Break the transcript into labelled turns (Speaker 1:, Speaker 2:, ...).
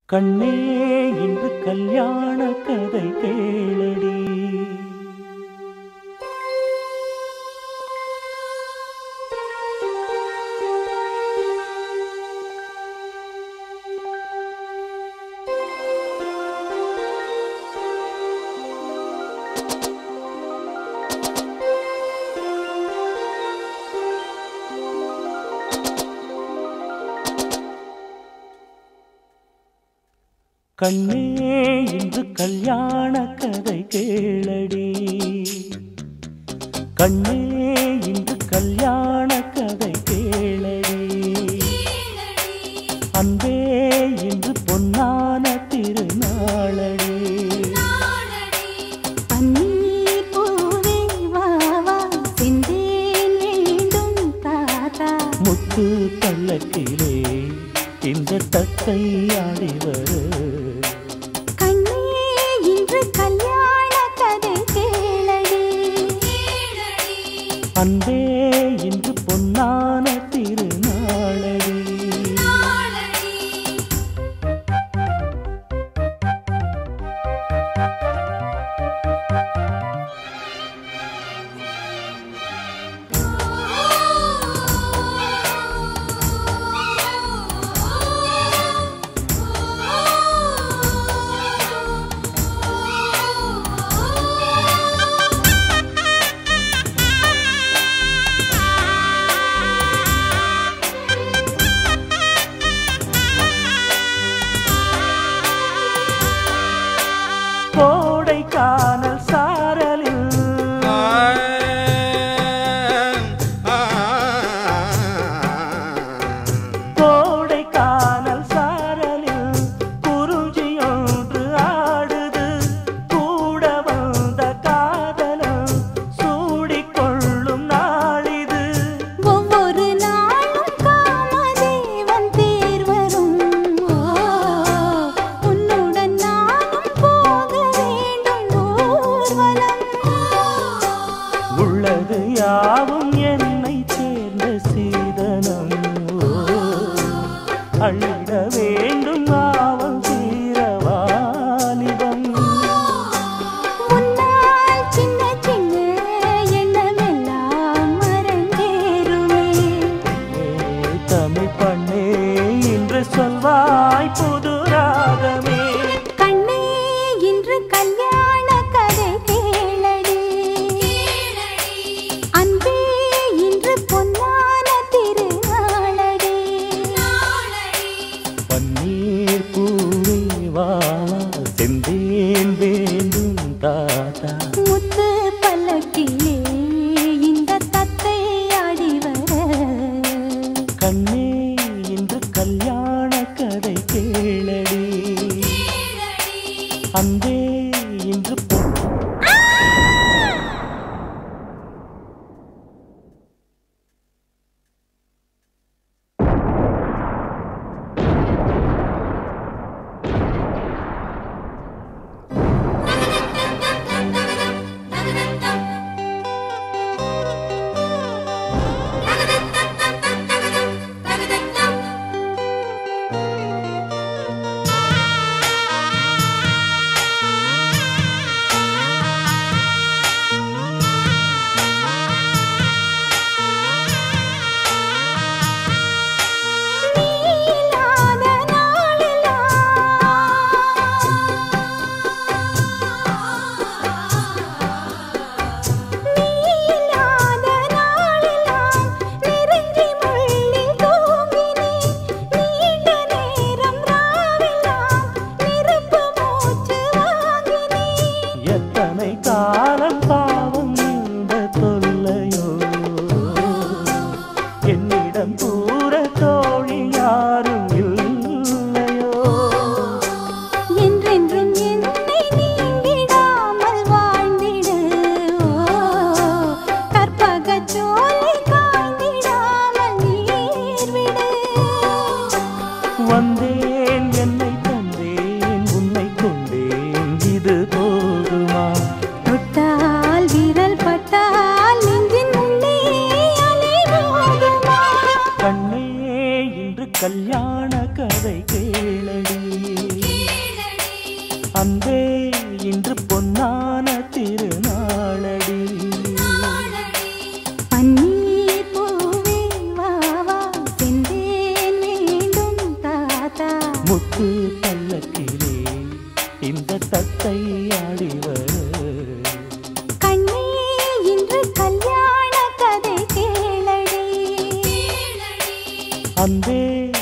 Speaker 1: கண்ணே இன்று கல்யாண கதை கேளடி கண்ணே இன்று கல்யாண கதை கேளடி கண்ணே இன்று கல்யாண கதை கேளடி அன்பே இன்று பொன்னான திருநாளடி
Speaker 2: பன்னீர் பூவே வா வா செந்தேன் வேண்டும் தாத்தா
Speaker 1: முத்து பள்ளக்கிலே இந்த தத்தை ஆடி வர
Speaker 2: கண்ணே இன்று கல்யாண கதை கேளடி
Speaker 1: அன்பே இன்று பொன்னான திருநாளடி கோடை காணல் சாரலில் கோடை காணல் சாரலில் குறிஞ்சியொன்று ஆடுது கூட வந்த காதலம் சூடிக்கொள்ளும் நாளிது
Speaker 2: ஒவ்வொரு நாளும் காமதேவன் தேர் வரும் ஓ, உன்னுடன் நானும் போக வேண்டும் ஊர்வலம்
Speaker 1: உள்ளது யாவும் என்னை சேர்ந்த சீதனம் ஓ, அள்ளிட வேண்டும் ஆவல் தீரவாலிபம்
Speaker 2: முன்னால் சின்ன சின்ன எண்ணமெல்லாம் மறந்தேறுமே
Speaker 1: தமிழ் பண்ணே இன்று சொல்வாய் புது ராகமே
Speaker 2: கண்ணே இன்று கல்யாண கதை கேளடி அன்பே இன்று பொன்னான திருநாளடி
Speaker 1: பன்னீர் பூவே வா செந்தேன் வேண்டும் தாத்தா
Speaker 2: முத்து பல்லக்கிலே இந்த தத்தை ஆடி வர
Speaker 1: கண்ணே இன்று கல்யாண கதை கேளடி அன்பே இன்று பொன்
Speaker 2: நீலாத நாளெல்லாம் நீலாத நாளெல்லாம் நெருங்கி முள்ளில் தூங்கினேன் நீண்ட நேரம் ராவெல்லாம் நெருப்பு மூச்சு வாங்கினேன்
Speaker 1: எத்தனை காலம் பாவம் இந்த தொல்லையோ என்னிடம் கூற தோழி யாரும் இல்லையோ
Speaker 2: என்றென்றும் என்னை நீங்கிடாமல் வாழ்ந்திடு ஓ, கற்பகச் சோலை காய்ந்திடாமல் நீர் விடு
Speaker 1: வந்தேன் என்னை தந்தேன் உன்னை கொண்டேன் இது போதுமா
Speaker 2: தொட்டால் விரல் பட்டால் நெஞ்சின் உள்ளே அலை மோதுமா
Speaker 1: கண்ணே இன்று கல்யாண கதை கேளடி இந்த தத்தை அடிவர்
Speaker 2: கண்ணே இன்று கல்யாண கதை கேளடி
Speaker 1: அன்பே